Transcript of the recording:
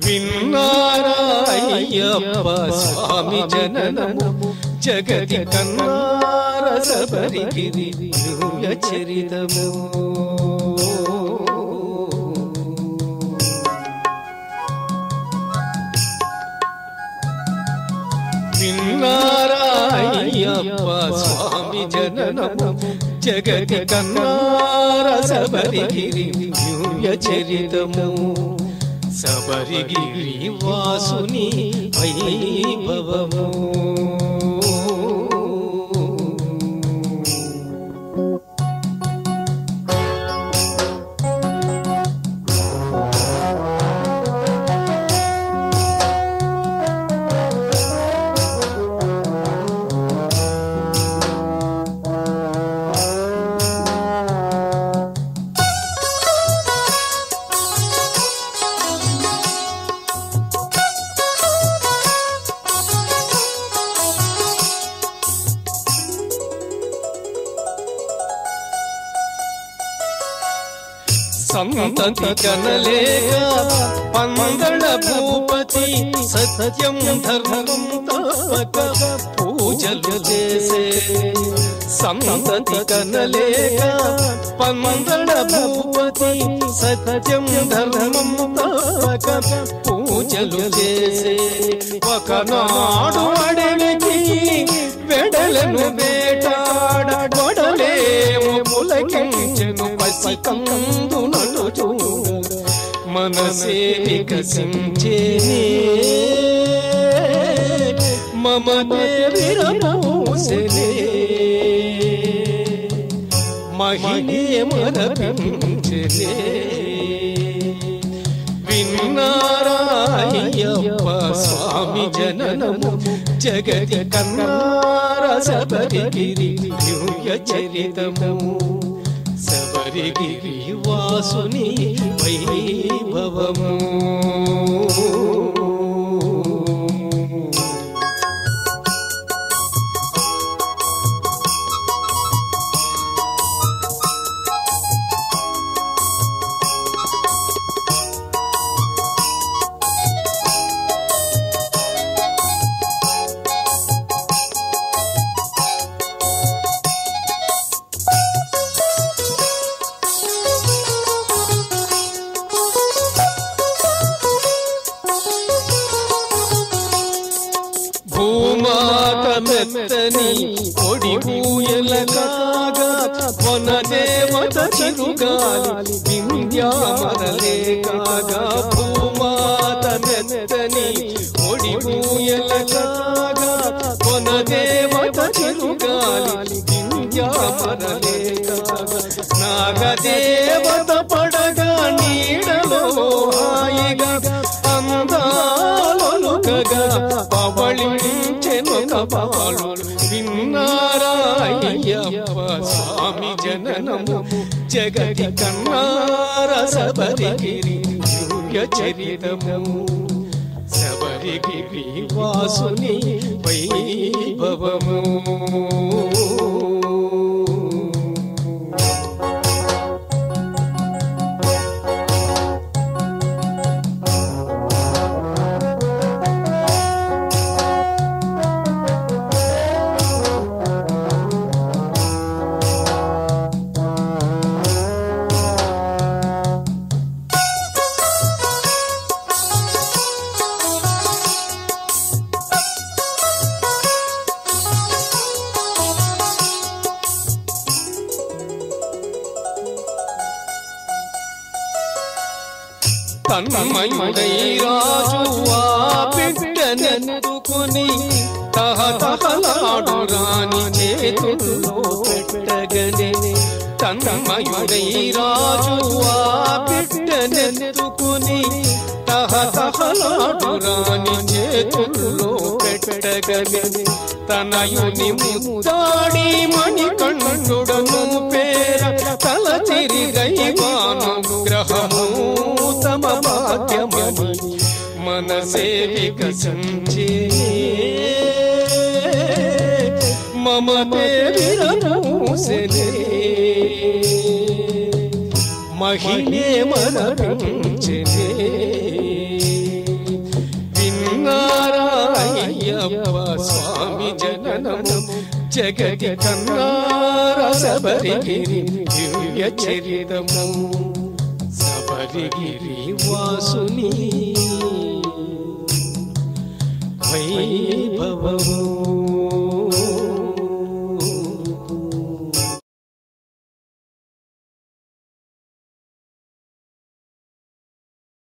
విన్నారాయ్యప్ప స్వామి జననము జగతి కన్నార సబరిగిరి దివ్య చరితము విన్నారాయ్యప్ప స్వామి జననము జగతి కన్నార సబరిగిరి దివ్య చరితము సబరిగిరి వాసుని వైభవము సంతతి కనలేక పందళ భూపతి సత్యం ధర్మం తప్పక పూజలు చేసే సంతతి కనలేక పందళ భూపతి సత్యం ధర్మం తప్పక పూజలు చేసే ఒకనాడు అడవికి వెడలను వేటాడ గొడలేము పులకించెను పసికందు నటు మనసే వికసించేనే మమతే విరమోసెనే మహిళే మరపించెనే విన్నారాయ్యప్ప స్వామి జననము జగతి కన్నార సబరిగిరి దివ్య చరితము సబరిగిరి వాసుని వైభవము భూమాత మెత్తని ఒడి పూయల కాగా కొన దేవత చిరుగాలి వింధ్యామరలే కాగా భూమాత మెత్తని ఒడి పూయల కాగా కొన దేవత చిరుగాలి వింధ్యామరలే కాగా నాగదేవత పడగా నీడలో హాయిగా అందాలొలుకగా పవళించెను కపాలు విన్నారాయ్యప్ప స్వామి జననము జగతి కన్నార సబరిగిరి దివ్య చరితము సబరిగిరి వాసుని వైభవము తన్మయుడై రాజు ఆ బిడ్డనెత్తుకుని తహతహలాడు రాని చేతుల్లో పెట్టగనే తన్మయుడై రాజు ఆ బిడ్డనెత్తుకుని తహతహలాడు రాని చేతుల్లో పెట్టగనే తనయుని ముద్దాడి మణికంఠుడను పేర తలచిరి దైవాను గ్రహము తమ భాగ్యమని మనసే వికసించే మమతే విరమూసెనే మహిళే మనపించెనే జగతి కన్నార సబరిగిరి దివ్య చరితము సబరిగిరి వాసుని వైభవము